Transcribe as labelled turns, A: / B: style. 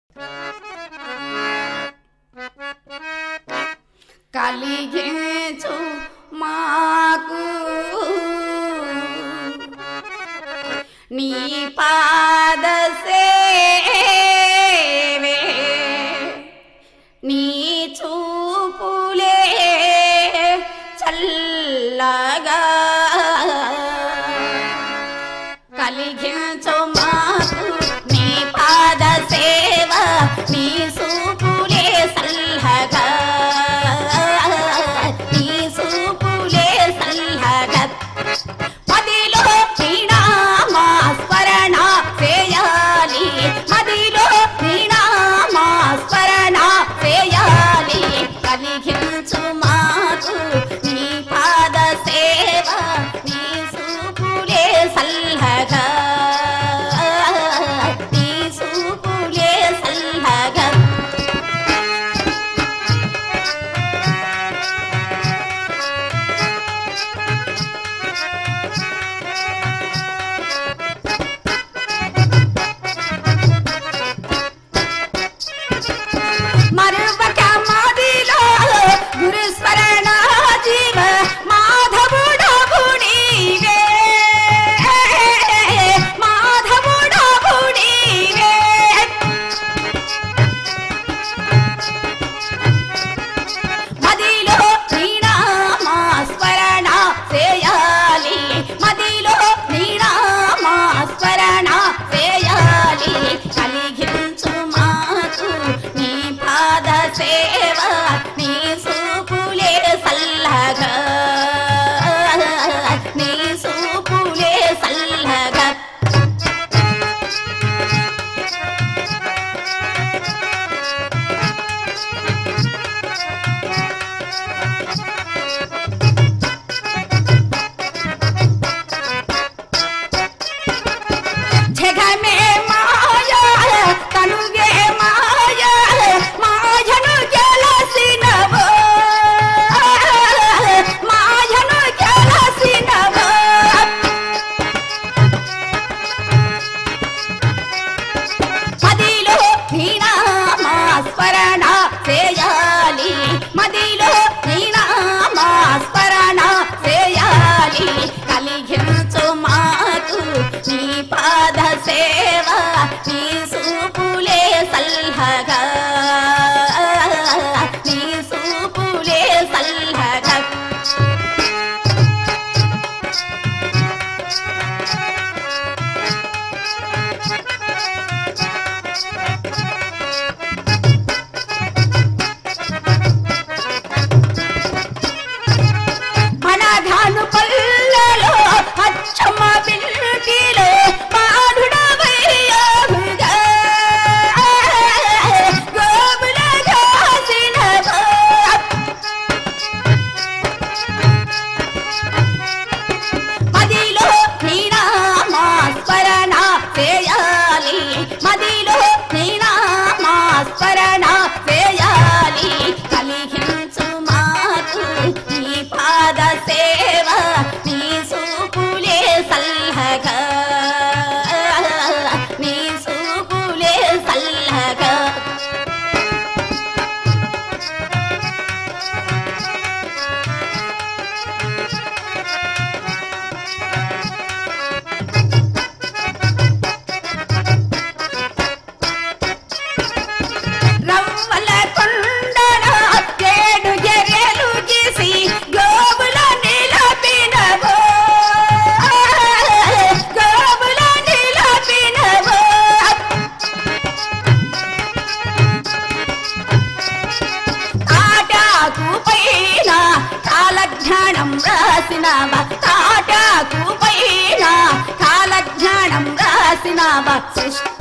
A: కలిగించు మాకు నీ పాద సేవే నీ చూపులే చల్లగా కలిగించు మాకు నీ పాద సేవ నీ సూపులే సల్లగా నీ సూపులే సల్లగా మదిలో నీనామా స్మరణ చేయాలి మదిలో నీనామా స్మరణ చేయాలి కలిగించు మాకు నీ పాద సేవ నీ సూపులే సల్లగా నీ సూపులే సల్లగా మరువక మదిలో గురుస్మరణ జీవ మాధవుడవు నీవే మాధవుడవు నీవే మదిలో నీనామా స్మరణ చేయాలి మదిలో నీనామా స్మరణ చేయాలి కలిగించు మాకు నీ పాద సేవ నీ సూపులే సల్లగా నీ సూపులే సల్లగా జగమే మాయా తనుగే మాయా మాయను గెలసినవో మాయను గెలసినవో మదిలో నీనామా స్మరణ చేయాలి మదిలో నీనామా స్మరణ చేయాలి కలిగించు మాకు నీ పాద సేవ నీ సూపులే సల్హగా నీ సూపులే సల్హగా మనధాను పల్లలో అచ్చమ్మ పిల్లిలో బాధుడవయ్యావుగా గోపుల కాసినవో మదిలో నీనామా స్మరణ చేయాలి మదిలో నీనామా స్మరణ చేయాలి కలిగించు మాకు నీ పాద సేవ నీ సూపులే సల్లగా నీ సూపులే సల్లగా రవ్వల కొండన ఏడు గెరెలు గీసి గోవుల నిలపినవో గోవుల నిలపినవో తాటాకు పైన కాలజ్ఞానం రాసినవా తాటాకు పైన కాలజ్ఞానం రాసినవా సృష్టి